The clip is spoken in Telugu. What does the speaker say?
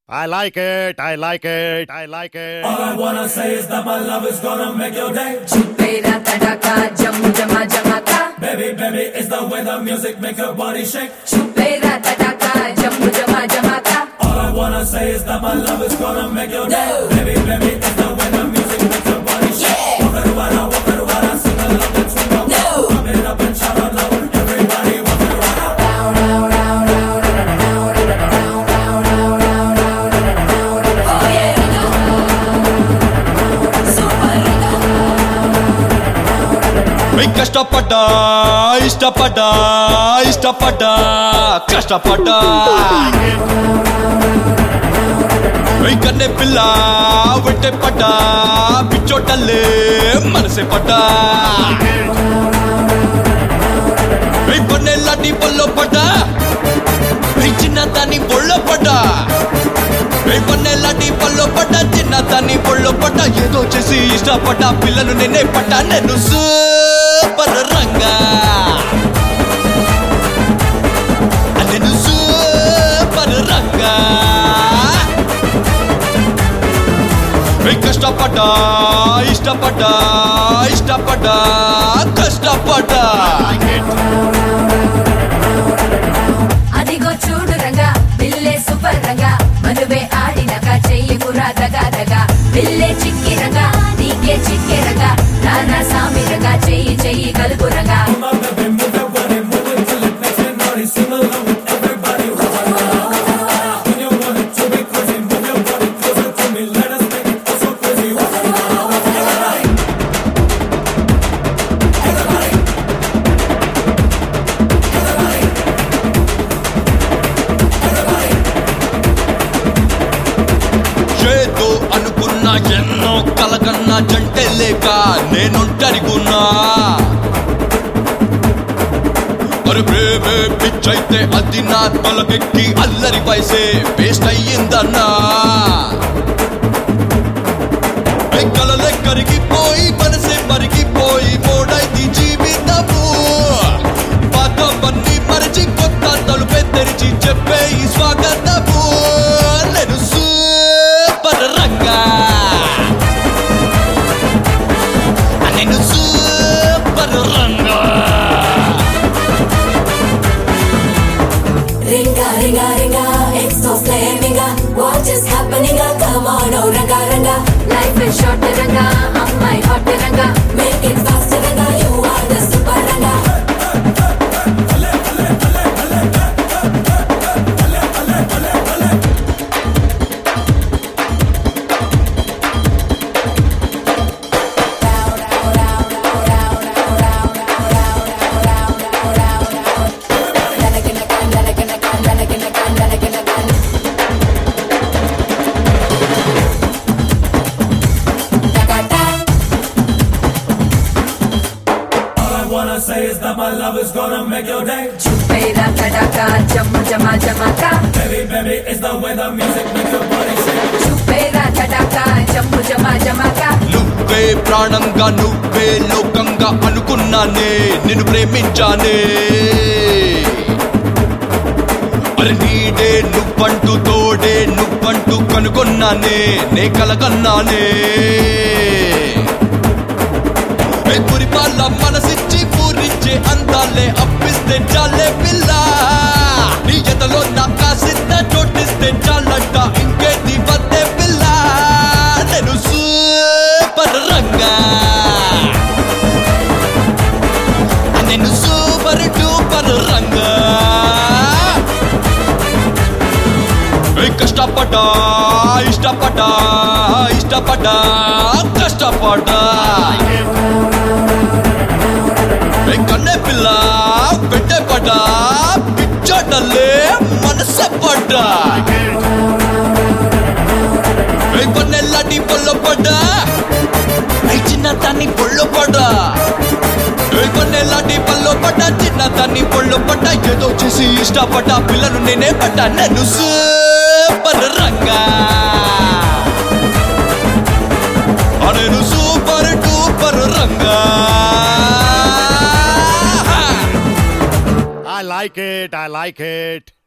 I like it, I like it, I like it. All I wanna say is that my love is gonna make your day. చుప్పేరా తడక జమ్ము జమా జమక Baby, baby, it's the way the music make your body shake. చుప్పేరా తడక జమ్ము జమా జమక All I wanna say is that my love is gonna make your day. Baby, baby, it's the way the music make your body shake. Walk it around, walk it around, sing along and swing up. Pump it up and shout out loud. Everybody walk it around. మీ కష్టపడ్డా ఇష్టపడ్డా ఇష్టపడ్డా కష్టపడ్డా మీ కన్నె పిల్ల వెంటే పడ్డా పిచ్చోటల్లే మనసే పడ్డా మీ కొన్నేళ్ళని పొల్లో పడ్డా మీ చిన్న దాన్ని పొల్లో పడ్డా మీ కొన్నేళ్ళని పొల్లో పడ్డా చిన్న దాన్ని పొల్లో పడ్డా ఏదో చేసి ఇష్టపడ్డా పిల్లలు నేనే పడ్డా నేను సూపర్ రంగా నేను సూపర్ రంగా మీ కష్టపడ్డా ఇష్టపడ్డా ఇష్టపడ్డా కష్టపడ్డా అదిగో చూడు రంగా బిల్లే సూపర్ రంగా మనువే ఆడినక చెయ్యి పురా దగా దగా బిల్లే చిక్కి రంగా నీకే చిక్కే రంగా నానా సామి రంగా చెయ్యి చెయ్యి కలుపు Ranga My baby, move your body, move it till it makes me naughty. Sing along with everybody. Rock it around. When you want it to be crazy, move your body closer to me. Let us make it all so crazy. Rock it around. Everybody. Everybody. ఏదో అనుకున్నా ఎన్నో కలకన్నా జంటే లేక నేనొంటరిగున్నా మరి ప్రేమే పిచ్చైతే అది నా తొలకెక్కి అల్లరి వయసే వేస్ట్ అయ్యిందన్నా కలలే కరిగిపోయి మనసే మరిగిపోయి మోడైంది జీవితము పాతవన్నీ మరిచి కొత్త తలుపే తెరిచి చెప్పే ఈ స్వాగతము నేను సూపర్ రంగా నేను super Ranga Ringa, ringa, ringa, extra flaminga. What is happening? ah? Come on, oh, ranga, ranga. Life short Ranga అమ్మాయి hot Ranga Make it faster, ranga. You are the super ranga. All I wanna say is that my love is gonna make your day. చుప్పేరా తడక జమ్ము జమా జమక Baby, baby, it's the way the music make your body shake. చుప్పేరా తడక జమ్ము జమా జమక నువ్వే ప్రాణంగా నువ్వే లోకంగా అనుకున్నానే నిన్ను ప్రేమించానే అరే నీడే నువ్వంటూ తోడే నువ్వంటూ కనుగొన్నానే నే కలగన్నానే ఏ పురిపాల మనసిచ్చి పూరించే అందాలే అప్పిస్తే చాలే పిల్ల నీ ఎదలో నా కాసిద్ద చోటిస్తే చాలంట ఇంకేంటి వద్దే పిల్ల నేను సూపర్ రంగా నేను సూపర్ డూపర్ రంగా ఏ కష్టపడ్డా ఇష్టపడ్డా ఇష్టపడ్డా కష్టపడ్డా ఏ కన్నె పిల్ల పెట్టే పడ్డా పిచ్చోటల్లే మనసే పడ్డా ఏ కొన్నెల్లటి పొల్ల పడ్డా ఏ చిన్న దాన్ని పొళ్ళు పడ్డా ఏ కొన్నెల్లటి పళ్ళు పడ్డా చిన్న దాన్ని పొళ్ళు పడ్డా ఏదో చేసి ఇష్టపడ్డా పిల్లలు నేనే పడ్డా నేను సూపర్ రంగా ఆ నేను super duper Ranga I like it, I like it.